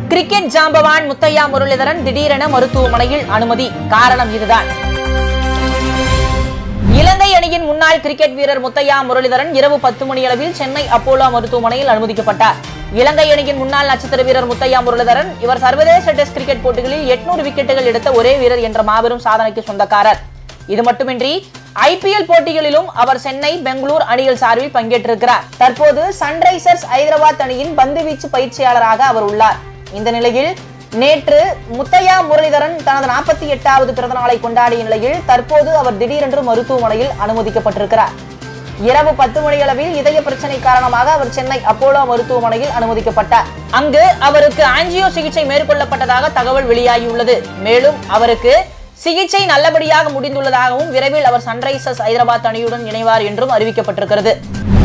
cricket ஜாம்பவான் முத்தையா முரளிதரன் திடீரென மருத்துவமனையில் அனுமதி காரணம் இதுதான் இலங்கை அணியின் முன்னாள் கிரிக்கெட் வீரர் முத்தையா முரளிதரன் இரவு பத்து மணியளவில் சென்னை அப்போலோ மருத்துவமனையில் அனுமதிக்கப்பட்டார் இலங்கை அணியின் முன்னாள் நட்சத்திர வீரர் முத்தையா முரளிதரன் இவர் சர்வதேச டெஸ்ட் கிரிக்கெட் போட்டிகளில் எட்நூறு விக்கெட்டுகள் எடுத்த ஒரே வீரர் என்ற மாபெரும் சாதனைக்கு சொந்தக்காரர் இது மட்டுமின்றி ஐபிஎல் போட்டிகளிலும் அவர் சென்னை பெங்களூர் அணிகள் சார்பில் பங்கேற்றிருக்கிறார் தற்போது சன்ரைசர்ஸ் ஐதராபாத் அணியின் பந்துவீச்சு பயிற்சியாளராக அவர் உள்ளார் இந்த நிலையில் நேற்று முத்தையா முரளிதரன் தனது நாற்பத்தி எட்டாவது பிறந்த நாளை கொண்டாடிய நிலையில் தற்போது அவர் திடீரென்று மருத்துவமனையில் அனுமதிக்கப்பட்டிருக்கிறார் இரவு பத்து மணியளவில் இதய பிரச்சனை காரணமாக அவர் சென்னை அப்போலோ மருத்துவமனையில் அனுமதிக்கப்பட்டார் அங்கு அவருக்கு ஆஞ்சியோ சிகிச்சை மேற்கொள்ளப்பட்டதாக தகவல் வெளியாகியுள்ளது மேலும் அவருக்கு சிகிச்சை நல்லபடியாக முடிந்துள்ளதாகவும் விரைவில் அவர் சன்ரைசர்ஸ் ஐதராபாத் அணியுடன் இணைவார் என்றும் அறிவிக்கப்பட்டிருக்கிறது